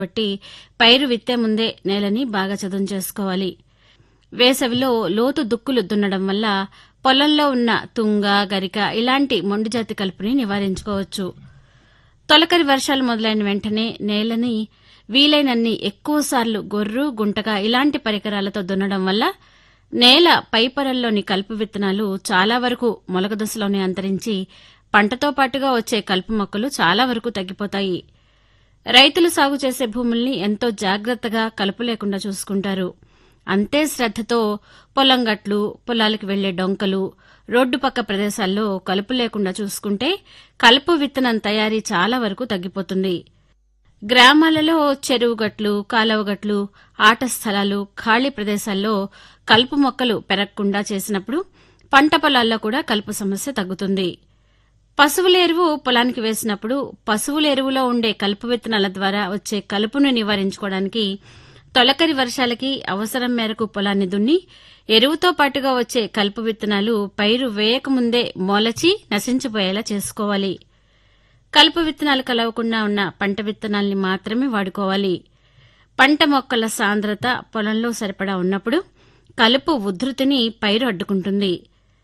కాబట్టి పైరు విత్తే ముందే నేలని బాగా చదును చేసుకోవాలి వేసవిలో లోతు దుక్కులు దున్నడం వల్ల పొలంలో ఉన్న తుంగ గరిక ఇలాంటి మొండిజాతి కలుపుని నివారించుకోవచ్చు తొలకరి వర్షాలు మొదలైన వెంటనే నేలని వీలైనన్ని ఎక్కువసార్లు గొర్రు గుంటక ఇలాంటి పరికరాలతో దున్నడం వల్ల నేల పైపొరల్లోని కలుపు విత్తనాలు చాలా వరకు మొలక దశలోనే అంతరించి పంటతో పాటుగా వచ్చే కలుపు మొక్కలు చాలా వరకు తగ్గిపోతాయి రైతులు సాగు చేసే భూముల్ని ఎంతో జాగ్రత్తగా కలుపు లేకుండా చూసుకుంటారు అంతే శ్రద్దతో పొలం గట్లు పొలాలకు వెళ్లే డొంకలు రోడ్డు పక్క ప్రదేశాల్లో కలుపు లేకుండా చూసుకుంటే కలుపు విత్తనం తయారీ చాలా వరకు తగ్గిపోతుంది గ్రామాలలో చెరువు గట్లు కాలువ గట్లు ఆట స్థలాలు ఖాళీ ప్రదేశాల్లో కలుపు మొక్కలు పెరగకుండా చేసినప్పుడు పంట పొలాల్లో కూడా కలుపు సమస్య తగ్గుతుంది పశువుల ఎరువు పొలానికి వేసినప్పుడు పశువుల ఎరువులో ఉండే కలుపు విత్తనాల ద్వారా వచ్చే కలుపును నివారించుకోవడానికి తొలకరి వర్షాలకి అవసరం మేరకు పొలాన్ని దున్ని ఎరువుతో పాటుగా వచ్చే కలుపు విత్తనాలు పైరు వేయకముందే మొలచి నశించిపోయేలా చేసుకోవాలి కలుపు విత్తనాలు కలవకుండా ఉన్న పంట విత్తనాల్ని మాత్రమే వాడుకోవాలి పంట మొక్కల సాంద్రత పొలంలో సరిపడా ఉన్నప్పుడు కలుపు ఉధృతిని పైరు అడ్డుకుంటుంది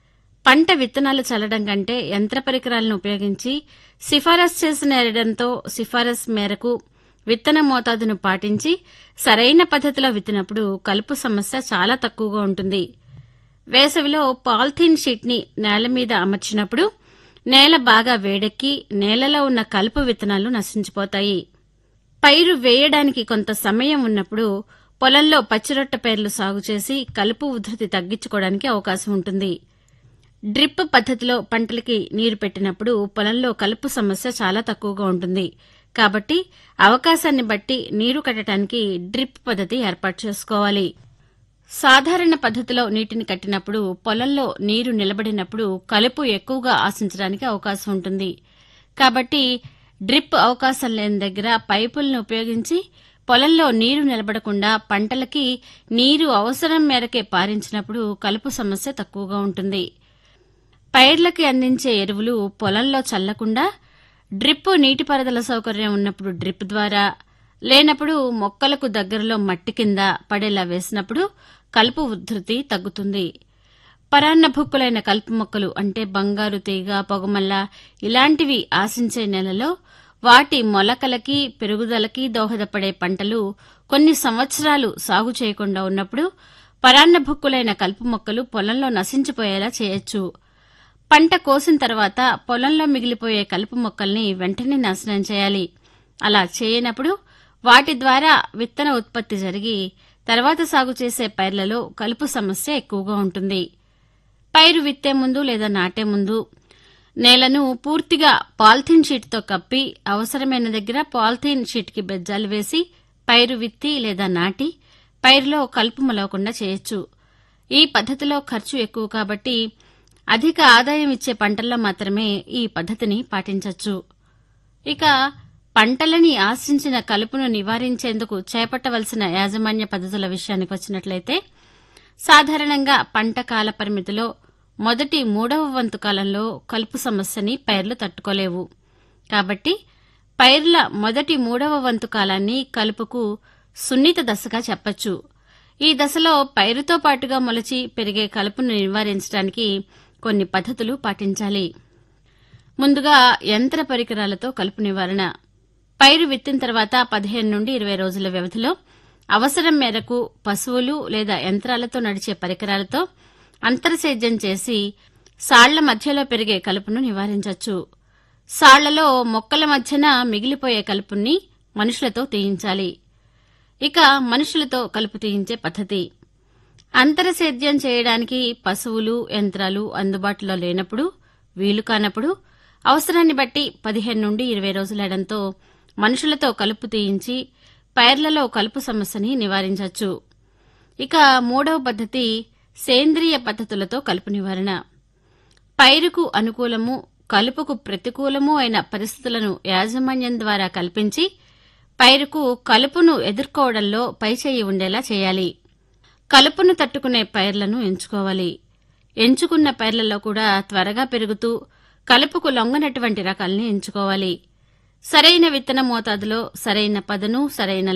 పంట విత్తనాలు చల్లడం కంటే యంత్ర పరికరాలను ఉపయోగించి సిఫారసు చేసిన ఎరడంతో సిఫారసు మేరకు విత్తన మోతాదును పాటించి సరైన పద్ధతిలో విత్తినప్పుడు కలుపు సమస్య చాలా తక్కువగా ఉంటుంది వేసవిలో పాలిథీన్ షీట్ని నేల మీద అమర్చినప్పుడు నేల బాగా వేడెక్కి నేలలో ఉన్న కలుపు విత్తనాలు నశించిపోతాయి పైరు వేయడానికి కొంత సమయం ఉన్నప్పుడు పొలంలో పచ్చిరొట్ట పైర్లు సాగు చేసి కలుపు ఉధృతి తగ్గించుకోవడానికి అవకాశం ఉంటుంది డ్రిప్ పద్ధతిలో పంటలకి నీరు పెట్టినప్పుడు పొలంలో కలుపు సమస్య చాలా తక్కువగా ఉంటుంది కాబట్టి అవకాశాన్ని బట్టి నీరు కట్టడానికి డ్రిప్ పద్ధతి ఏర్పాటు చేసుకోవాలి సాధారణ పద్ధతిలో నీటిని కట్టినప్పుడు పొలంలో నీరు నిలబడినప్పుడు కలుపు ఎక్కువగా ఆశించడానికి అవకాశం ఉంటుంది కాబట్టి డ్రిప్ అవకాశం లేని దగ్గర పైపులను ఉపయోగించి పొలంలో నీరు నిలబడకుండా పంటలకి నీరు అవసరం మేరకే పారించినప్పుడు కలుపు సమస్య తక్కువగా ఉంటుంది పైర్లకి అందించే ఎరువులు పొలంలో చల్లకుండా డ్రిప్ నీటిపారుదల సౌకర్యం ఉన్నప్పుడు డ్రిప్ ద్వారా లేనప్పుడు మొక్కలకు దగ్గరలో మట్టి కింద పడేలా వేసినప్పుడు కలుపు ఉధృతి తగ్గుతుంది పరాన్న భుక్కులైన కలుపు మొక్కలు అంటే బంగారు తీగ పొగమల్ల ఇలాంటివి ఆశించే నెలలో వాటి మొలకలకి పెరుగుదలకి దోహదపడే పంటలు కొన్ని సంవత్సరాలు సాగు చేయకుండా ఉన్నప్పుడు పరాన్న భుక్కులైన కలుపు మొక్కలు పొలంలో నశించిపోయేలా చేయొచ్చు పంట కోసిన తర్వాత పొలంలో మిగిలిపోయే కలుపు మొక్కల్ని వెంటనే నాశనం చేయాలి అలా చేయనప్పుడు వాటి ద్వారా విత్తన ఉత్పత్తి జరిగి తర్వాత సాగు చేసే పైర్లలో కలుపు సమస్య ఎక్కువగా ఉంటుంది పైరు విత్తే ముందు లేదా నాటే ముందు నేలను పూర్తిగా పాలిథీన్ షీట్తో కప్పి అవసరమైన దగ్గర పాలిథీన్ షీట్కి బెజ్జాలు వేసి పైరు విత్తి లేదా నాటి పైరులో కలుపు మొలవకుండా చేయొచ్చు ఈ పద్ధతిలో ఖర్చు ఎక్కువ కాబట్టి అధిక ఆదాయం ఇచ్చే పంటల్లో మాత్రమే ఈ పద్ధతిని పాటించవచ్చు ఇక పంటలని ఆశించిన కలుపును నివారించేందుకు చేపట్టవలసిన యాజమాన్య పద్ధతుల విషయానికి వచ్చినట్లయితే సాధారణంగా పంట కాల పరిమితిలో మొదటి మూడవ వంతు కాలంలో కలుపు సమస్యని పైర్లు తట్టుకోలేవు కాబట్టి పైర్ల మొదటి మూడవ వంతు కాలాన్ని కలుపుకు సున్నిత దశగా చెప్పచ్చు ఈ దశలో పైరుతో పాటుగా మొలచి పెరిగే కలుపును నివారించడానికి కొన్ని పద్ధతులు పాటించాలి ముందుగా యంత్ర పరికరాలతో కలుపు నివారణ పైరు విత్తిన తర్వాత పదిహేను నుండి ఇరవై రోజుల వ్యవధిలో అవసరం మేరకు పశువులు లేదా యంత్రాలతో నడిచే పరికరాలతో అంతర్సేద్యం చేసి సాళ్ల మధ్యలో పెరిగే కలుపును నివారించవచ్చు సాళ్లలో మొక్కల మధ్యన మిగిలిపోయే కలుపుని మనుషులతో తీయించాలి ఇక మనుషులతో కలుపు తీయించే పద్ధతి అంతరసేద్యం చేయడానికి పశువులు యంత్రాలు అందుబాటులో లేనప్పుడు వీలు కానప్పుడు అవసరాన్ని బట్టి పదిహేను నుండి ఇరవై రోజులేయడంతో మనుషులతో కలుపు తీయించి పైర్లలో కలుపు సమస్యని నివారించవచ్చు ఇక మూడవ పద్ధతి సేంద్రియ పద్ధతులతో కలుపు నివారణ పైరుకు అనుకూలము కలుపుకు ప్రతికూలము అయిన పరిస్థితులను యాజమాన్యం ద్వారా కల్పించి పైరుకు కలుపును ఎదుర్కోవడంలో పైచేయి ఉండేలా చేయాలి కలుపును తట్టుకునే పైర్లను ఎంచుకోవాలి ఎంచుకున్న పైర్లలో కూడా త్వరగా పెరుగుతూ కలుపుకు లొంగనటువంటి రకాల్ని ఎంచుకోవాలి సరైన విత్తన మోతాదులో సరైన పదను సరైన